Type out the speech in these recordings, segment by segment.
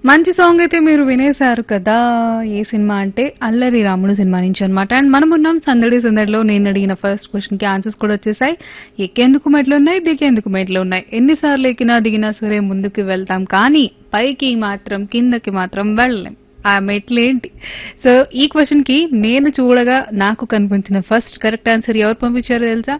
మంచి సాంగ్ అయితే మీరు వినేశారు కదా ఏ సినిమా అంటే అల్లరి రాముడు సినిమా నుంచి అనమాట అండ్ మనం ఉన్నాం సందడి సందడిలో నేను అడిగిన ఫస్ట్ క్వశ్చన్ కి ఆన్సర్స్ కూడా వచ్చేసాయి ఎక్కేందుకు మెట్లు ఉన్నాయి దిగేందుకు మెట్లు ఉన్నాయి ఎన్నిసార్లు ఎక్కినా దిగినా సరే ముందుకు వెళ్తాం కానీ పైకి మాత్రం కిందకి మాత్రం వెళ్ళలేం ఆ మెట్లు ఏంటి సో ఈ క్వశ్చన్ కి నేను చూడగా నాకు కనిపించిన ఫస్ట్ కరెక్ట్ ఆన్సర్ ఎవరు పంపించారో తెలుసా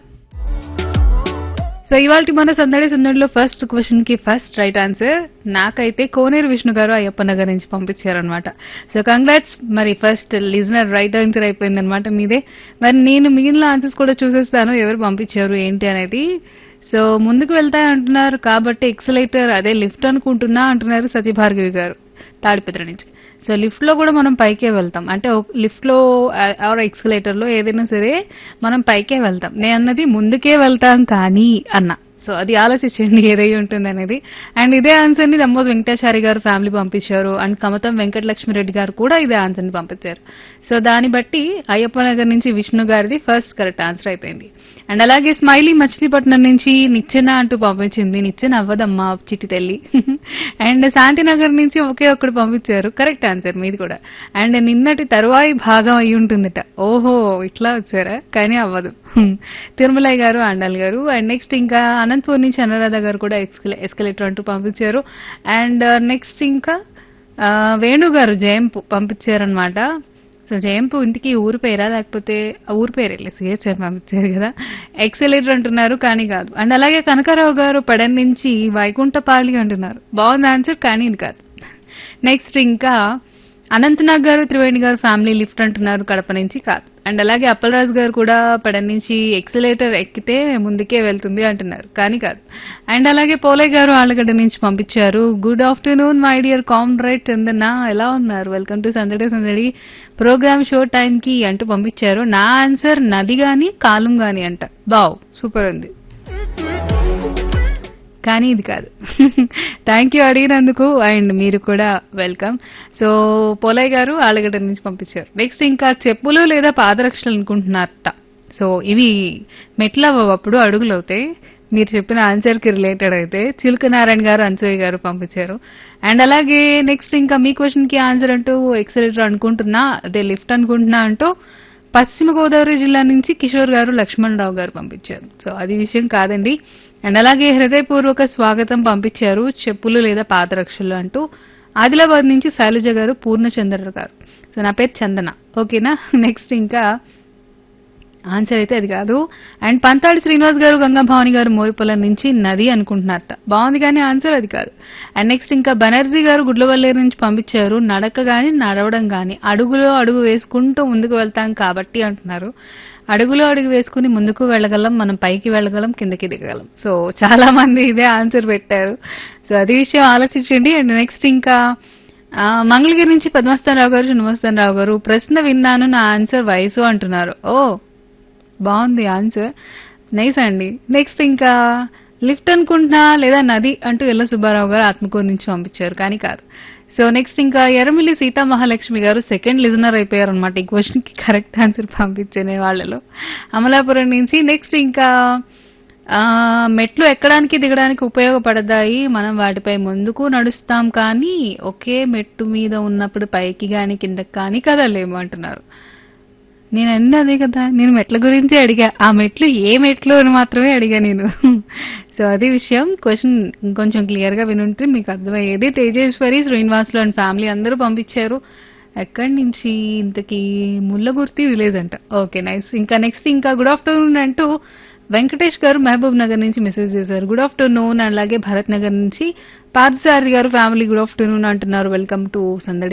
సో ఇవాళ మన సందడి సందడిలో ఫస్ట్ క్వశ్చన్ కి ఫస్ట్ రైట్ ఆన్సర్ నాకైతే కోనేరు విష్ణు గారు అయ్యప్ప నగర్ నుంచి పంపించారనమాట సో కంగ్రాట్స్ మరి ఫస్ట్ లిజనర్ రైట్ ఆన్సర్ అయిపోయింది అనమాట మీదే మరి నేను మిగిలిన ఆన్సర్స్ కూడా చూసేస్తాను ఎవరు పంపించారు ఏంటి అనేది సో ముందుకు వెళ్తాయి అంటున్నారు కాబట్టి ఎక్సలేటర్ అదే లిఫ్ట్ అనుకుంటున్నా అంటున్నారు సత్యభార్గవి గారు తాడిపత్రి నుంచి సో లిఫ్ట్ లో కూడా మనం పైకే వెళ్తాం అంటే లిఫ్ట్ లో ఆర్ ఎక్స్కలేటర్ లో ఏదైనా సరే మనం పైకే వెళ్తాం నేను అన్నది ముందుకే వెళ్తాం కానీ అన్న సో అది ఆలోచించండి ఏదై ఉంటుంది అనేది అండ్ ఇదే ఆన్సర్ ని దమ్మోజ్ వెంకటాచారి గారు ఫ్యామిలీ పంపించారు అండ్ కమతం వెంకటలక్ష్మి రెడ్డి గారు కూడా ఇదే ఆన్సర్ ని పంపించారు సో దాన్ని బట్టి అయ్యప్ప నగర్ నుంచి విష్ణు గారిది ఫస్ట్ కరెక్ట్ ఆన్సర్ అయిపోయింది అండ్ అలాగే స్మైలీ మచిలీపట్నం నుంచి నిచ్చెన అంటూ పంపించింది నిచ్చెన అవ్వదమ్మా చిట్టి తల్లి అండ్ శాంతినగర్ నుంచి ఒకే ఒక్కడు పంపించారు కరెక్ట్ ఆన్సర్ మీది కూడా అండ్ నిన్నటి తరువాయి భాగం అయి ఉంటుందట ఓహో ఇట్లా వచ్చారా కానీ అవ్వదు తిరుమలయ్య గారు అండాల్ గారు అండ్ నెక్స్ట్ ఇంకా అనంతపూర్ నుంచి అనురాధ గారు కూడా ఎస్కలేటర్ అంటూ పంపించారు అండ్ నెక్స్ట్ ఇంకా ఆ, వేణు గారు జయంపు పంపించారనమాట సో జయంపు ఇంటికి ఊరు పేరా లేకపోతే ఆ ఊరు పేరు వెళ్ళి సిహెచ్ఎం పంపించారు కదా ఎక్సలేటర్ అంటున్నారు కానీ కాదు అండ్ అలాగే కనకారావు గారు పడన్ నుంచి వైకుంఠపాళి అంటున్నారు బాగుంది ఆన్సర్ కానీ ఇది కాదు నెక్స్ట్ ఇంకా అనంతనాగ్ గారు త్రివేణి గారు ఫ్యామిలీ లిఫ్ట్ అంటున్నారు కడప నుంచి కాదు అండ్ అలాగే అప్పలరాజు గారు కూడా పడన్ నుంచి ఎక్సలేటర్ ఎక్కితే ముందుకే వెళ్తుంది అంటున్నారు కానీ కాదు అండ్ అలాగే పోలయ్య గారు ఆళ్ళగడ్డ నుంచి పంపించారు good afternoon my dear comrade Chandanna ఎలా ఉన్నారు వెల్కమ్ టు సందడి సందడి ప్రోగ్రామ్ షో టైం కి అంటూ పంపించారు నా ఆన్సర్ నది గాని కాలం గాని అంట బావ్ సూపర్ ఉంది కానీ ఇది కాదు థ్యాంక్ యూ అడిగినందుకు అండ్ మీరు కూడా వెల్కమ్ సో పోలయ్య గారు ఆలగడ్డ నుంచి పంపించారు నెక్స్ట్ ఇంకా చెప్పులు లేదా పాదరక్షలు అనుకుంటున్నారట సో ఇవి మెట్ల అప్పుడు అడుగులు అవుతాయి మీరు చెప్పిన ఆన్సర్ కి రిలేటెడ్ అయితే చిలుక నారాయణ గారు అన్సూయ గారు పంపించారు అండ్ అలాగే నెక్స్ట్ ఇంకా మీ క్వశ్చన్ కి ఆన్సర్ అంటూ ఎక్సలేటర్ అనుకుంటున్నా అదే లిఫ్ట్ అనుకుంటున్నా అంటూ పశ్చిమ గోదావరి జిల్లా నుంచి కిషోర్ గారు లక్ష్మణ్ రావు గారు పంపించారు సో అది విషయం కాదండి అండ్ అలాగే హృదయపూర్వక స్వాగతం పంపించారు చెప్పులు లేదా పాదరక్షలు అంటూ ఆదిలాబాద్ నుంచి శైలజ గారు పూర్ణచంద్ర గారు సో నా పేరు చందన ఓకేనా నెక్స్ట్ ఇంకా ఆన్సర్ అయితే అది కాదు అండ్ పంతాడి శ్రీనివాస్ గారు గంగా భవాని గారు మోరిపొలం నుంచి నది అనుకుంటున్నారట బాగుంది కానీ ఆన్సర్ అది కాదు అండ్ నెక్స్ట్ ఇంకా బెనర్జీ గారు గుడ్లవల్లేరు నుంచి పంపించారు నడక గాని నడవడం గాని అడుగులో అడుగు వేసుకుంటూ ముందుకు వెళ్తాం కాబట్టి అంటున్నారు అడుగులో అడుగు వేసుకుని ముందుకు వెళ్ళగలం మనం పైకి వెళ్ళగలం కిందకి దిగగలం సో చాలా మంది ఇదే ఆన్సర్ పెట్టారు సో అది విషయం ఆలోచించండి అండ్ నెక్స్ట్ ఇంకా ఆ, మంగళగిరి నుంచి పద్మస్థానరావు గారు శ్రీనివాసరావు గారు ప్రశ్న విన్నాను నా ఆన్సర్ వయసు అంటున్నారు ఓ బాగుంది ఆన్సర్ నైస్ అండి నెక్స్ట్ ఇంకా లిఫ్ట్ అనుకుంటున్నా లేదా నది అంటూ ఎల్ల సుబ్బారావు గారు ఆత్మకూరు నుంచి పంపించారు కానీ కాదు సో నెక్స్ట్ ఇంకా ఎర్రమిల్లి సీతా మహాలక్ష్మి గారు సెకండ్ లిజనర్ అయిపోయారు అనమాట ఈ క్వశ్చన్ కి కరెక్ట్ ఆన్సర్ పంపించే వాళ్ళలో అమలాపురం నుంచి నెక్స్ట్ ఇంకా ఆ, మెట్లు ఎక్కడానికి దిగడానికి ఉపయోగపడతాయి మనం వాటిపై ముందుకు నడుస్తాం కానీ ఒకే మెట్టు మీద ఉన్నప్పుడు పైకి గాని కిందకి కానీ కదలేము అంటున్నారు నేను అన్నీ అదే కదా నేను మెట్ల గురించి అడిగా ఆ మెట్లు ఏ మెట్లు అని మాత్రమే అడిగా నేను సో అది విషయం క్వశ్చన్ ఇంకొంచెం క్లియర్ గా వినుంటే మీకు అర్థమయ్యేది తేజేశ్వరి శ్రీనివాసులు అండ్ ఫ్యామిలీ అందరూ పంపించారు ఎక్కడి నుంచి ఇంతకీ ముల్లగుర్తి విలేజ్ అంట ఓకే నైస్ ఇంకా నెక్స్ట్ ఇంకా గుడ్ ఆఫ్టర్నూన్ అంటూ వెంకటేష్ గారు మహబూబ్ నగర్ నుంచి మెసేజ్ చేశారు గుడ్ ఆఫ్టర్నూన్ అలాగే భరత్ నగర్ నుంచి Parthasari garu family good afternoon అంటున్నారు వెల్కమ్ టు సందడి